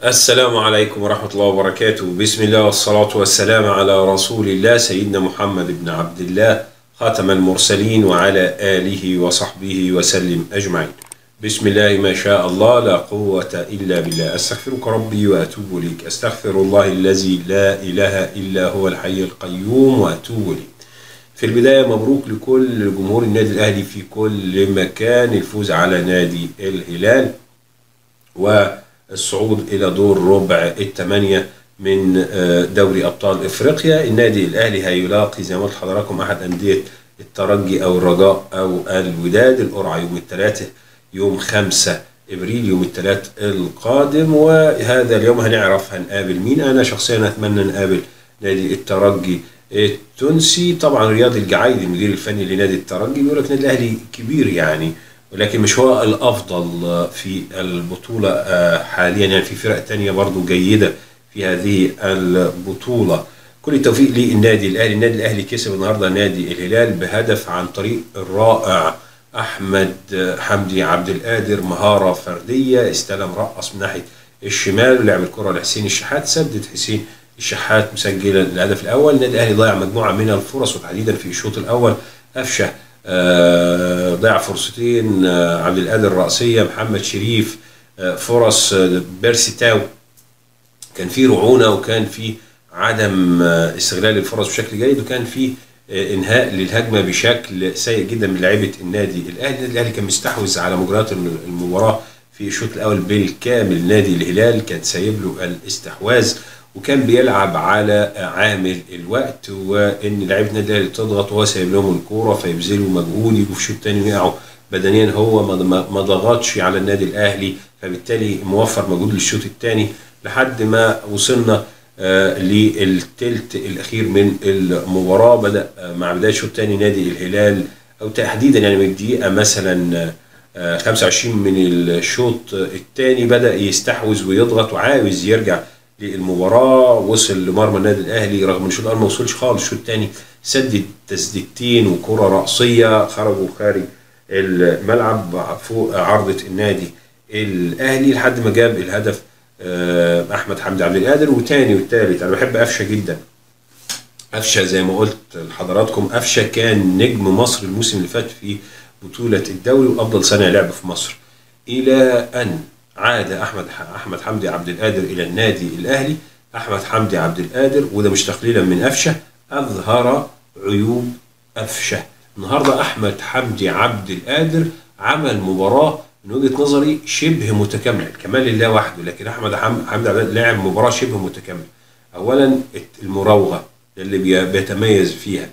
السلام عليكم ورحمة الله وبركاته بسم الله والصلاة والسلام على رسول الله سيدنا محمد بن عبد الله خاتم المرسلين وعلى آله وصحبه وسلم أجمعين بسم الله ما شاء الله لا قوة إلا بالله أستغفرك ربي وأتوب إليك أستغفر الله الذي لا إله إلا هو الحي القيوم وأتوب إليه في البداية مبروك لكل جمهور النادي الأهلي في كل مكان الفوز على نادي الهلال والصعود إلى دور ربع الثمانية من دوري أبطال إفريقيا النادي الأهلي هيلاقي زي ما قلت لحضراتكم أحد أندية الترجي أو الرجاء أو الوداد القرعة يوم الثلاثاء يوم 5 ابريل يوم الثلاث القادم وهذا اليوم هنعرف هنقابل مين انا شخصيا اتمنى نقابل نادي الترجي التونسي طبعا رياض الجعيدي المدير الفني لنادي الترجي بيقول لك النادي الاهلي كبير يعني ولكن مش هو الافضل في البطوله حاليا يعني في فرق تانية برضو جيده في هذه البطوله كل التوفيق للنادي الاهلي النادي الاهلي كسب النهارده نادي الهلال بهدف عن طريق الرائع احمد حمدي عبد القادر مهاره فرديه استلم رقص من ناحيه الشمال ولعب الكره لحسين الشحات سدد حسين الشحات مسجل الهدف الاول النادي الاهلي ضيع مجموعه من الفرص وتحديدا في الشوط الاول افشه ضيع فرصتين عبد القادر راسيه محمد شريف فرص بيرسي تاو كان في رعونه وكان في عدم استغلال الفرص بشكل جيد وكان في انهاء للهجمه بشكل سيء جدا من لعيبه النادي الاهلي، النادي الاهلي كان مستحوذ على مجريات المباراه في الشوط الاول بالكامل، نادي الهلال كان سايب له الاستحواذ وكان بيلعب على عامل الوقت وان لعيبه النادي الاهلي تضغط وهو سايب لهم الكوره فيبذلوا مجهود يجوا في الشوط الثاني ويقعوا بدنيا هو ما ضغطش على النادي الاهلي فبالتالي موفر مجهود للشوط الثاني لحد ما وصلنا آه للتلت الاخير من المباراه بدا آه مع بدايه الشوط الثاني نادي الهلال او تحديدا يعني من الدقيقه مثلا آه 25 من الشوط الثاني بدا يستحوذ ويضغط وعاوز يرجع للمباراه وصل لمرمى النادي الاهلي رغم ان الشوط الاول ما وصلش خالص الشوط الثاني سدد تسديدتين وكره راسيه خرجوا خارج الملعب فوق عارضه النادي الاهلي لحد ما جاب الهدف احمد حمدي عبد القادر وتاني والتالت انا بحب قفشه جدا قفشه زي ما قلت لحضراتكم قفشه كان نجم مصر الموسم اللي فات في بطوله الدوري وافضل صانع لعب في مصر الى ان عاد احمد احمد حمدي عبد القادر الى النادي الاهلي احمد حمدي عبد القادر وده مش تقليلا من قفشه اظهر عيوب قفشه النهارده احمد حمدي عبد القادر عمل مباراه من وجهه نظري شبه متكامل كمال لله وحده لكن احمد حمدي عبد لعب مباراه شبه متكامله اولا المراوغه اللي بيتميز فيها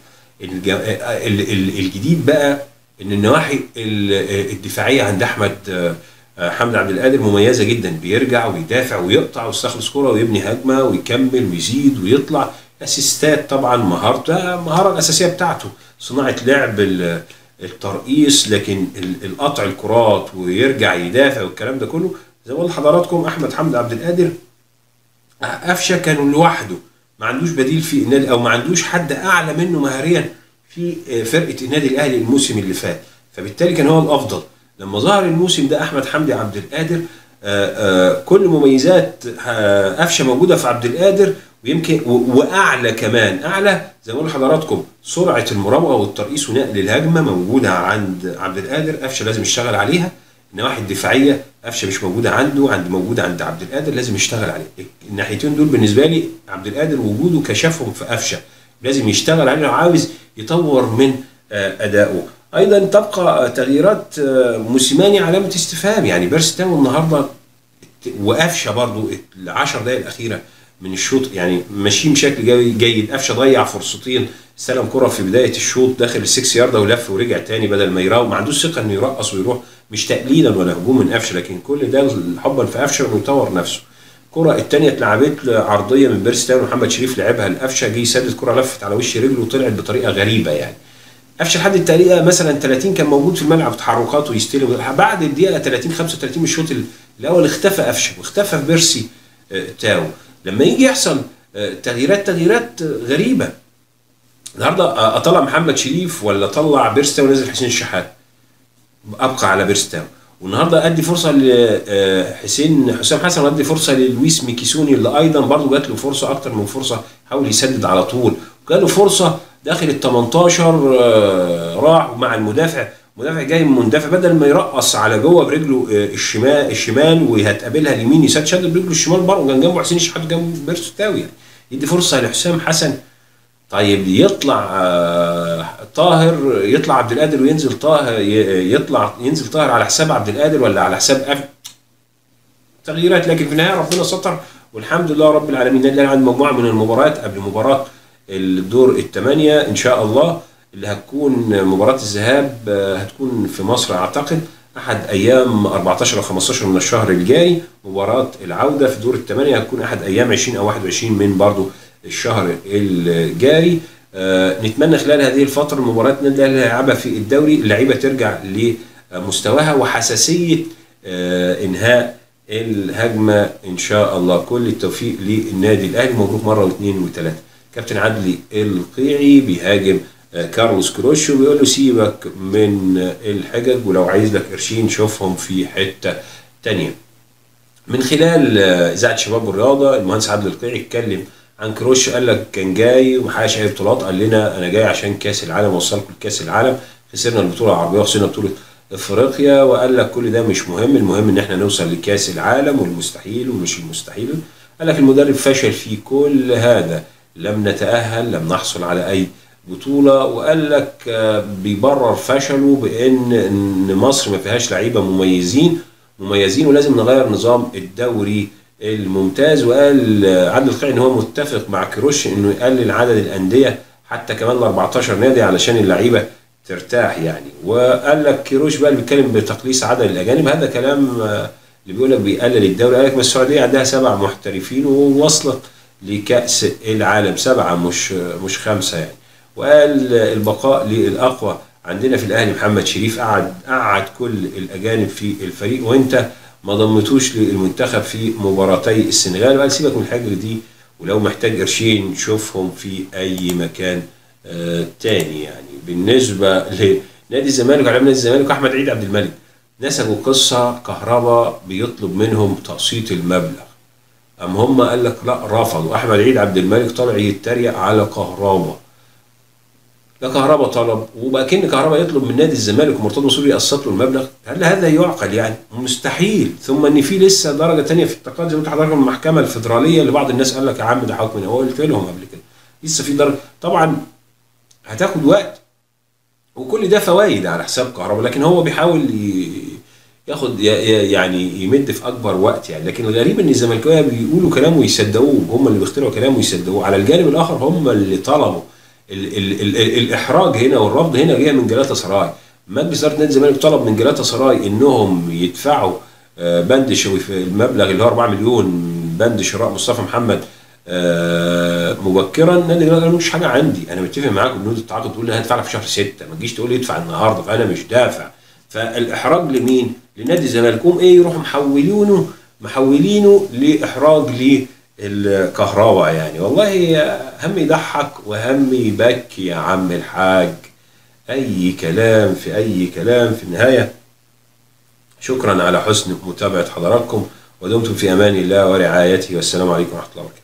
الجديد بقى ان النواحي الدفاعيه عند احمد حمدي عبد القادر مميزه جدا بيرجع ويدافع ويقطع ويستخلص كره ويبني هجمه ويكمل ويزيد ويطلع اسيستات طبعا مهارته المهاره الاساسيه بتاعته صناعه لعب الترقيص لكن القطع الكرات ويرجع يدافع والكلام ده كله زي ما قلت لحضراتكم احمد حمدي عبد القادر قفشه كان لوحده ما عندوش بديل في النادي او ما عندوش حد اعلى منه مهاريا في فرقه النادي الاهلي الموسم اللي فات فبالتالي كان هو الافضل لما ظهر الموسم ده احمد حمدي عبد القادر آآ آآ كل مميزات قفشه موجوده في عبد القادر ويمكن واعلى كمان اعلى زي ما بقول لحضراتكم سرعه المراوغه والترقيص ونقل الهجمه موجوده عند عبد القادر قفشه لازم يشتغل عليها النواحي الدفاعيه قفشه مش موجوده عنده عند موجوده عند عبد القادر لازم يشتغل عليه الناحيتين دول بالنسبه لي عبد القادر وجوده كشفهم في قفشه لازم يشتغل عليه لو عاوز يطور من ادائه ايضا تبقى تغييرات موسيماني علامه استفهام يعني بيرستاو النهارده وقفشه برضو العشر دقائق الاخيره من الشوط يعني ماشيين بشكل جيد قفشه ضيع فرصتين استلم كره في بدايه الشوط داخل السكس يارده ولف ورجع تاني بدل ما يراوغ ما عندوش ثقه انه يرقص ويروح مش تقليلا ولا هجوم من قفشه لكن كل ده حبا في قفشه انه يطور نفسه الكره الثانيه اتلعبت عرضيه من بيرستاون ومحمد شريف لعبها لقفشه جه يسدد كره لفت على وش رجله وطلعت بطريقه غريبه يعني قفشه لحد الدقيقه مثلا 30 كان موجود في الملعب تحركات ويستلم بعد الدقيقه 30 35 من الشوط الاول اختفى قفشه واختفى في بيرسي تاو لما يجي يحصل تغييرات تغييرات غريبه النهارده اطلع محمد شريف ولا اطلع بيرستا ونزل حسين الشحات ابقى على بيرستاو والنهارده ادي فرصه لحسين حسام حسن وادي فرصه للويس ميكيسوني اللي ايضا برضه جات له فرصه اكتر من فرصه حاول يسدد على طول وجاله فرصه داخل ال 18 آه، راح مع المدافع مدافع جاي من مندفع بدل ما يرقص على جوه برجله آه، الشمال الشمال وهتقابلها اليمين يسد شد برجله الشمال بره وكان جنبه حسين الشحات جنبه بيرسو تاوي يعني يدي فرصه لحسام حسن طيب يطلع آه، طاهر يطلع عبد القادر وينزل طاهر ي- يطلع ينزل طاهر على حساب عبد القادر ولا على حساب أف... تغييرات لكن في النهايه ربنا ستر والحمد لله رب العالمين النادي الاهلي عنده مجموعه من المباريات قبل مباراه الدور الثمانيه ان شاء الله اللي هتكون مباراه الذهاب آه، هتكون في مصر اعتقد احد ايام 14 او 15 من الشهر الجاري مباراه العوده في دور الثمانيه هتكون احد ايام 20 او 21 من برضو الشهر الجاري آه، نتمنى خلال هذه الفتره المباريات النادي الاهلي اللي هيلعبها في الدوري اللعيبه ترجع لمستواها وحساسيه آه، انهاء الهجمه ان شاء الله كل التوفيق للنادي الاهلي مبروك مره واثنين وثلاثه كابتن عدلي القيعي بيهاجم آه، كارلوس كروشو بيقول له سيبك من آه، الحجج ولو عايز لك قرشين شوفهم في حته تانيه من خلال آه، اذاعه شباب والرياضه المهندس عادل القيعي اتكلم عن كروش قال لك كان جاي ومحققش اي بطولات قال لنا انا جاي عشان كاس العالم اوصلكم لكاس العالم خسرنا البطوله العربيه وخسرنا بطوله افريقيا وقال لك كل ده مش مهم المهم ان احنا نوصل لكاس العالم والمستحيل ومش المستحيل قال لك المدرب فشل في كل هذا لم نتاهل لم نحصل على اي بطوله وقال لك آه، بيبرر فشله بان ان مصر ما فيهاش لعيبه مميزين مميزين ولازم نغير نظام الدوري الممتاز وقال آه، عادل القيعي ان هو متفق مع كروش انه يقلل عدد الانديه حتى كمان ل 14 نادي علشان اللعيبه ترتاح يعني وقال لك كيروش بقى اللي بيتكلم بتقليص عدد الاجانب هذا كلام آه، اللي بيقول لك بيقلل الدوري قال لك بس السعوديه عندها سبع محترفين ووصلت لكاس العالم سبعه مش مش خمسه يعني وقال البقاء للاقوى عندنا في الاهلي محمد شريف قعد قعد كل الاجانب في الفريق وانت ما ضمتوش للمنتخب في مباراتي السنغال وقال سيبك من الحجر دي ولو محتاج قرشين شوفهم في اي مكان آه تاني يعني بالنسبه لنادي الزمالك وعلى نادي الزمالك احمد عيد عبد الملك نسبوا قصه كهربا بيطلب منهم تقسيط المبلغ أم هم قال لك لا رفضوا أحمد عيد عبد الملك طلع يتريق على كهربا لا كهربا طلب وبقى كأن كهربا يطلب من نادي الزمالك ومرتضى منصور يقسط له المبلغ هل هذا يعقل يعني مستحيل ثم ان في لسه درجه تانية في التقاضي زي ما قلت لحضرتك من المحكمه الفدراليه اللي بعض الناس قال لك يا عم ده حكم هو قلت لهم قبل كده لسه في درجه طبعا هتاخد وقت وكل ده فوائد على حساب كهربا لكن هو بيحاول ي- ياخد ي- ي- يعني يمد في اكبر وقت يعني لكن الغريب ان الزملكاويه بيقولوا كلام ويصدقوه هم اللي بيخترعوا كلام ويصدقوه على الجانب الاخر هم اللي طلبوا ال ال ال ال الاحراج هنا والرفض هنا جاي من جلاتا سراي مجلس اداره نادي الزمالك طلب من جلاتا سراي انهم يدفعوا آه، بند شو في المبلغ اللي هو 4 مليون بند شراء مصطفى محمد آه، مبكرا نادي الزمالك قال مش حاجه عندي انا متفق معاكم بنود التعاقد تقول لي هدفع لك في شهر 6 ما تجيش تقول لي ادفع النهارده فانا مش دافع فالاحراج لمين؟ لنادي الزمالك قوم ايه يروحوا محولينه محولينه لاحراج للكهرباء يعني والله هم يضحك وهم يبكي يا عم الحاج اي كلام في اي كلام في النهايه شكرا على حسن متابعه حضراتكم ودمتم في امان الله ورعايته والسلام عليكم ورحمه الله وبركاته